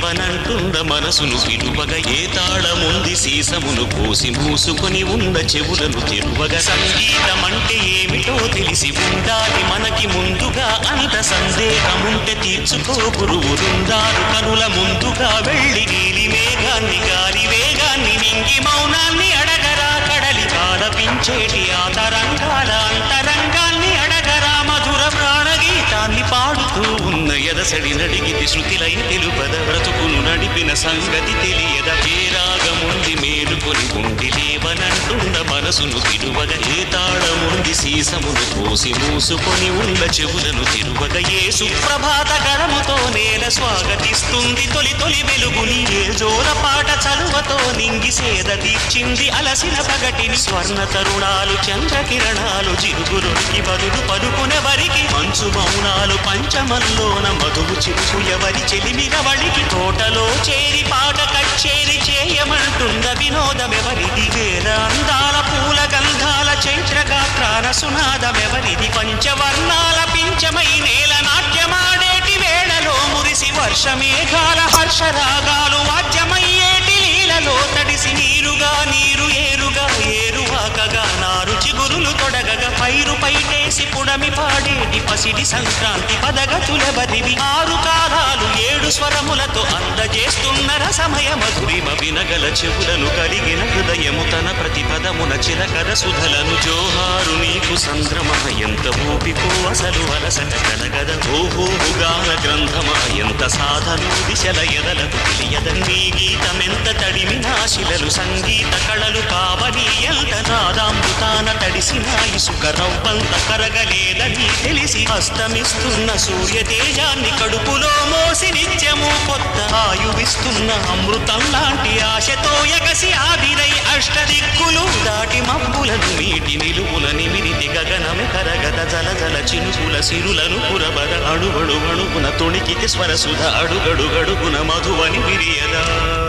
లేవనంటుండ మనసును పిలువగ ఏ తాళముంది సీసమును పోసి మూసుకొని ఉన్న చెవులను తెరువగ సంగీతమంటే ఏమిటో తెలిసి ఉండాలి మనకి ముందుగా అంత సందేహముంటే తీర్చుకో గురువులుందారు కనుల ముందుగా వెళ్ళి నీలి మేఘాన్ని గాలి వేగాన్ని నింగి మౌనాన్ని అడగరా కడలి కాలపించేటి ఆ తరంగాల అంతరంగాన్ని అడగరా మధుర ప్రాణగీతాన్ని పాడుతూ ఉన్న ఎదసడి నడిగితి శృతిలై తెలుపద బ్రతుకును నడిపిన సంగతి తెలియద ఏ రాగముంది మేలుకొని ఉండి లేవనంటున్న మనసును తిరువగ ఏ తాళముంది సీసమును పోసి మూసుకొని ఉన్న చెవులను తిరువగ ఏ సుప్రభాత గణముతో నేల స్వాగతిస్తుంది తొలి తొలి వెలుగుని ఏ జోల పాట చలువతో నింగి సేద తీర్చింది అలసిన పగటిని స్వర్ణ తరుణాలు చంద్రకిరణాలు జిరుగురుడికి బదులు పలుకునెవరికి మంచు మౌనాలు పంచమల్లోన మధువు చిరుకు ఎవరి చెలిమిగవడికి తోటలో చేరి పాట కచ్చేరి చేయమంటుంద వినోదమెవరిది వేద అందాల పూల గంధాల చైత్రగాత్రాల సునాదమెవరిది పంచవర్ణాల పించమై నేల నాట్యమాడేటి వేళలో మురిసి వర్షమేఘాల హర్షరాగాలు వాద్యమయ్యేటి లీలలో తడిసి నీరుగా నీరు ఏరుగా ఏరువాకగా నారు చిగురులు తొడగగా పైరు పైటేసి పుడమి పాడేటి పసిడి సంక్రాంతి పదగతులెవరివి ఆరు కాలాలు ఏడు స్వరములతో అందజేస్తున్న రసమయ మధురిమ వినగల చెవులను కలిగిన హృదయము తన ప్రతిపదమున చిరకర సుధలను జోహారు నీకు సంద్రమ ఎంత ఊపికో అసలు అలసట కలగద ఓహో గాన గ్రంథమా ఎంత సాధను దిశల ఎదలకు తెలియద నీ గీతమెంత తడిమిన శిలలు సంగీత కళలు కావని ఎంత నాదామృతాన తడిసిన ఇసుక రవ్వంత కరగలేదని తెలిసి అస్తమిస్తున్న సూర్య తేజాన్ని కడుపులో మోసి నిత్యము కొత్త ఆయువిస్తున్న అమృతం లాంటి ఆశతో ఎగసి ఆవిరై అష్టదిక్కులు దాటి మబ్బులను మీటి నిలువుల నిమిరితి గగనమె కరగద జల జల చినుకుల సిరులను పురబర అడుగడు అడుగున తొణికితి స్వరసుధ అడుగడుగడుగున మధువని విరియదా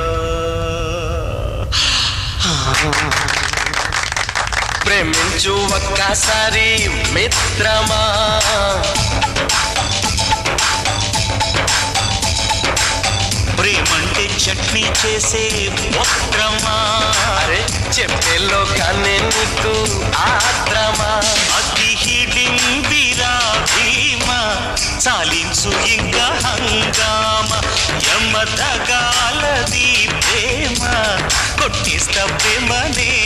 ప్రేమించు ఒక్కసారి మిత్రమా ప్రేమంటే చట్నీ చేసే వక్రమా అరే చెప్పే లోకాన్ని నీకు ఆత్రమా అతి హిడింబిరా భీమా చాలించు ఇంకా హంగామ యమతగాలది ప్రేమ కొట్టిస్త ప్రేమనే